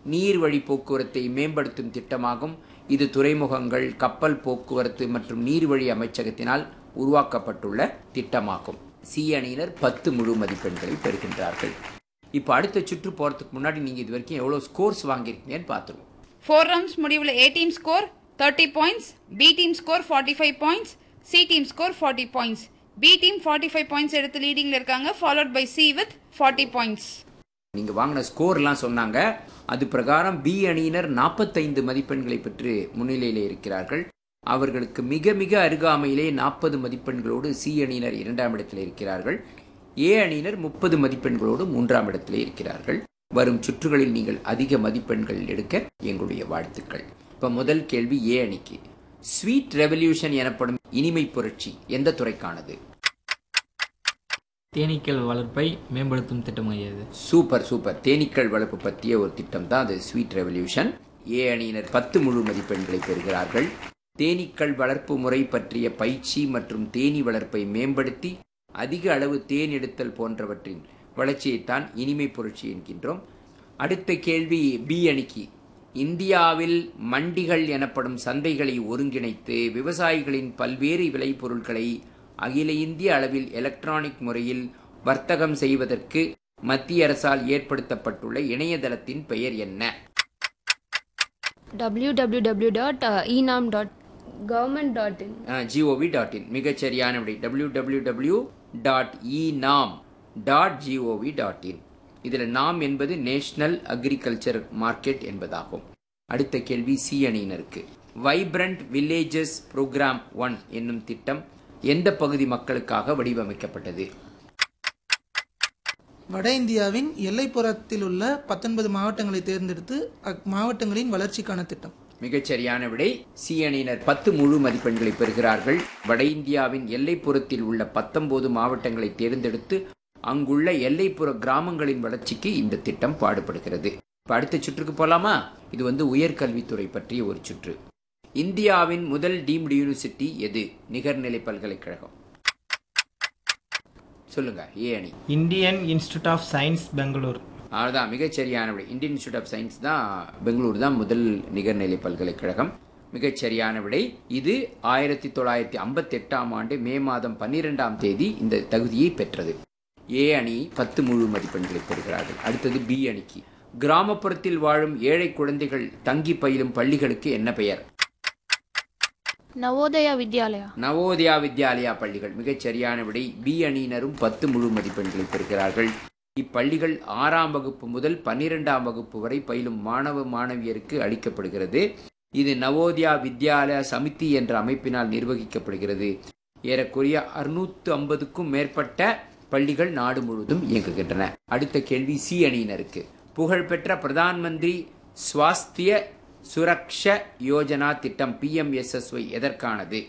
நீர்வழி போக்குவரத்தை மேம்படுத்தும் திட்டமாகும் இது துறைமுகங்கள் கப்பல் போக்குவரத்து மற்றும் நீர்வழி அமைச்சகத்தினால் உருவாக்கப்பட்டுள்ள திட்டமாகும் சி அணியினர் பத்து முழு மதிப்பெண்களை பெறுகின்றார்கள் இப்போ அடுத்த சுற்று போகிறதுக்கு முன்னாடி நீங்கள் இது வரைக்கும் எவ்வளோ ஸ்கோர்ஸ் வாங்கியிருக்கீங்கன்னு பார்த்துருவோம் ஃபோர் ரவுண்ட்ஸ் முடிவில் A team score thirty points B team score forty five points C team score forty points B team forty five points எடுத்து லீடிங்கில் இருக்காங்க followed by C with forty points நீங்கள் வாங்கின ஸ்கோர்லாம் சொன்னாங்க அது பிரகாரம் பி அணியினர் நாற்பத்தைந்து மதிப்பெண்களை பெற்று முன்னிலையில் இருக்கிறார்கள் அவர்களுக்கு மிக மிக அருகாமையிலே நாற்பது மதிப்பெண்களோடு சி அணியினர் இரண்டாம் இடத்தில் இருக்கிறார்கள் ஏ அணியினர் முப்பது மதிப்பெண்களோடு மூன்றாம் இடத்திலே இருக்கிறார்கள் வரும் சுற்றுகளில் நீங்கள் அதிக மதிப்பெண்கள் எடுக்க எங்களுடைய வாழ்த்துக்கள் இப்போ முதல் கேள்வி ஏ அணிக்கு ஸ்வீட் ரெவல்யூஷன் எனப்படும் இனிமை புரட்சி எந்த துறைக்கானது தேனீக்கள் வளர்ப்பை மேம்படுத்தும் திட்டமாகியது சூப்பர் சூப்பர் தேனீக்கள் வளர்ப்பு பற்றிய ஒரு திட்டம் தான் அது ஸ்வீட் ரெவல்யூஷன் ஏ அணியினர் பத்து முழு மதிப்பெண்களை பெறுகிறார்கள் தேனீக்கள் வளர்ப்பு முறை பற்றிய பயிற்சி மற்றும் தேனீ வளர்ப்பை மேம்படுத்தி அதிக அளவு தேன் எடுத்தல் போன்றவற்றின் வளர்ச்சியைத்தான் இனிமை புரட்சி என்கின்றோம் அடுத்த கேள்வி பி அணிக்கு இந்தியாவில் மண்டிகள் எனப்படும் சந்தைகளை ஒருங்கிணைத்து விவசாயிகளின் பல்வேறு விளைபொருட்களை அகில இந்திய அளவில் எலக்ட்ரானிக் முறையில் வர்த்தகம் செய்வதற்கு மத்திய அரசால் ஏற்படுத்தப்பட்டுள்ள இணையதளத்தின் பெயர் என்ன www.enam.government.in ஜிஓவி டாட் இன் மிகச்சரியான விடை W W W dot E NAM dot gov dot in இதில் நாம் என்பது நேஷனல் அக்ரிகல்ச்சர் மார்க்கெட் என்பதாகும் அடுத்த கேள்வி சி அணியினருக்கு வைப்ரண்ட் வில்லேஜஸ் ப்ரோக்ராம் ஒன் என்னும் திட்டம் எந்த பகுதி மக்களுக்காக வடிவமைக்கப்பட்டது வட இந்தியாவின் எல்லைப்புறத்தில் உள்ள பத்தொன்பது மாவட்டங்களை தேர்ந்தெடுத்து அம்மாவட்டங்களின் வளர்ச்சிக்கான திட்டம் மிகச்சரியான விடை சி அணியினர் பத்து முழு மதிப்பெண்களை பெறுகிறார்கள் வட இந்தியாவின் எல்லைப்புறத்தில் உள்ள பத்தொன்பது மாவட்டங்களை தேர்ந்தெடுத்து அங்குள்ள எல்லைப்புற கிராமங்களின் வளர்ச்சிக்கு இந்த திட்டம் பாடுபடுகிறது இப்ப அடுத்த சுற்றுக்கு போலாமா இது வந்து உயர்கல்வித்துறை பற்றிய ஒரு சுற்று இந்தியாவின் முதல் டீம்டு யூனிவர்சிட்டி எது நிகர்நிலை பல்கலைக்கழகம் சொல்லுங்க ஏ அணி Indian Institute of Science Bangalore அதுதான் மிகச்சரியான விடை இந்தியன் இன்ஸ்டியூட் ஆஃப் சயின்ஸ் தான் பெங்களூர் தான் முதல் நிகர்நிலை பல்கலைக்கழகம் மிகச்சரியான விடை இது ஆயிரத்தி தொள்ளாயிரத்தி ஐம்பத்தி எட்டாம் ஆண்டு மே மாதம் பன்னிரெண்டாம் தேதி இந்த தகுதியை பெற்றது ஏ அணி பத்து முழு மதிப்பெண்களை பெறுகிறார்கள் அடுத்தது பி அணிக்கு கிராமப்புறத்தில் வாழும் ஏழை குழந்தைகள் தங்கி பயிலும் பள்ளிகளுக்கு என்ன பெயர் நவோதயா வித்யாலயா நவோதயா வித்யாலயா பள்ளிகள் மிகச் சரியான விடை பி அணியினரும் பத்து முழு மதிப்பெண்களை பெறுகிறார்கள் இப்பள்ளிகள் ஆறாம் வகுப்பு முதல் பன்னிரெண்டாம் வகுப்பு வரை பயிலும் மாணவ மாணவியருக்கு அளிக்கப்படுகிறது இது நவோதயா வித்யாலயா சமிதி என்ற அமைப்பினால் நிர்வகிக்கப்படுகிறது ஏறக்குறைய அறுநூத்து ஐம்பதுக்கும் மேற்பட்ட பள்ளிகள் நாடு முழுவதும் இயங்குகின்றன அடுத்த கேள்வி சி அணியினருக்கு புகழ்பெற்ற பிரதான் மந்திரி ஸ்வாஸ்திய சுரக்ஷ யோஜனா திட்டம் பிஎம்எஸ்எஸ்ஒய் எதற்கானது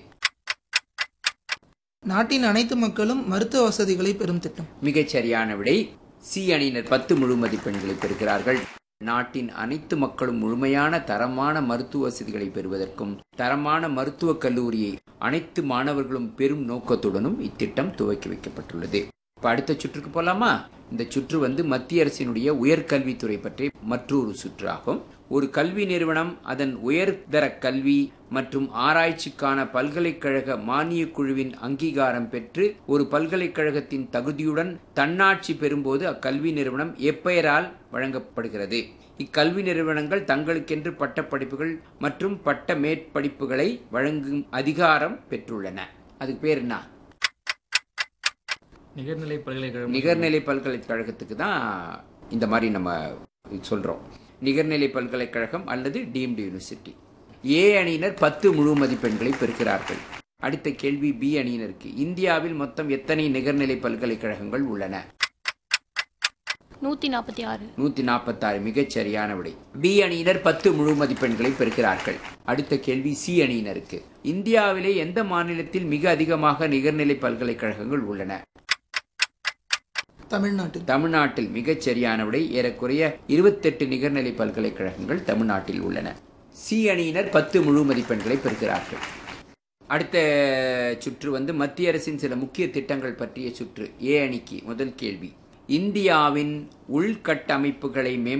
நாட்டின் அனைத்து மக்களும் மருத்துவ வசதிகளை பெறும் திட்டம் மிகச் சரியான விடை சி அணியினர் பத்து முழு மதிப்பெண்களை பெறுகிறார்கள் நாட்டின் அனைத்து மக்களும் முழுமையான தரமான மருத்துவ வசதிகளை பெறுவதற்கும் தரமான மருத்துவக் கல்லூரியை அனைத்து மாணவர்களும் பெரும் நோக்கத்துடனும் இத்திட்டம் துவக்கி வைக்கப்பட்டுள்ளது இப்ப அடுத்த சுற்றுக்கு போலாமா இந்த சுற்று வந்து மத்திய அரசினுடைய உயர்கல்வித்துறை பற்றி மற்றொரு சுற்றாகும் ஒரு கல்வி நிறுவனம் அதன் உயர்தர கல்வி மற்றும் ஆராய்ச்சிக்கான பல்கலைக்கழக மானியக் குழுவின் அங்கீகாரம் பெற்று ஒரு பல்கலைக்கழகத்தின் தகுதியுடன் தன்னாட்சி பெறும்போது அக்கல்வி நிறுவனம் எப்பெயரால் வழங்கப்படுகிறது இக்கல்வி நிறுவனங்கள் தங்களுக்கென்று பட்டப்படிப்புகள் மற்றும் பட்ட மேற்படிப்புகளை வழங்கும் அதிகாரம் பெற்றுள்ளன அதுக்கு பேர் என்ன நிகர்நிலை பல்கலைக்கழகம் நிகர்நிலை பல்கலைக்கழகத்துக்கு தான் இந்த மாதிரி நம்ம சொல்றோம் நிகர்நிலை பல்கலைக்கழகம் அல்லது டீம்டு யூனிவர்சிட்டி ஏ அணியினர் பத்து முழு மதிப்பெண்களை பெறுகிறார்கள் அடுத்த கேள்வி பி அணியினருக்கு இந்தியாவில் மொத்தம் எத்தனை நிகர்நிலை பல்கலைக்கழகங்கள் உள்ளன நூற்றி நாற்பத்தி ஆறு நூத்தி நாற்பத்தாறு மிகச் சரியான விடை பி அணியினர் பத்து முழு மதிப்பெண்களை பெறுகிறார்கள் அடுத்த கேள்வி சி அணியினருக்கு இந்தியாவிலே எந்த மாநிலத்தில் மிக அதிகமாக நிகர்நிலை பல்கலைக்கழகங்கள் உள்ளன தமிழ்நாட்டில் தமிழ்நாட்டில் மிகச் சரியான விடை ஏறக்குறைய இருபத்தெட்டு நிகர்நிலை பல்கலைக்கழகங்கள் தமிழ்நாட்டில் உள்ளன சி அணியினர் பத்து முழு மதிப்பெண்களை பெறுகிறார்கள் அடுத்த சுற்று வந்து மத்திய அரசின் சில முக்கிய திட்டங்கள் பற்றிய சுற்று ஏ அணிக்கு முதல் கேள்வி இந்தியாவின் உள்கட்டமைப்புகளை மேம்படுத்த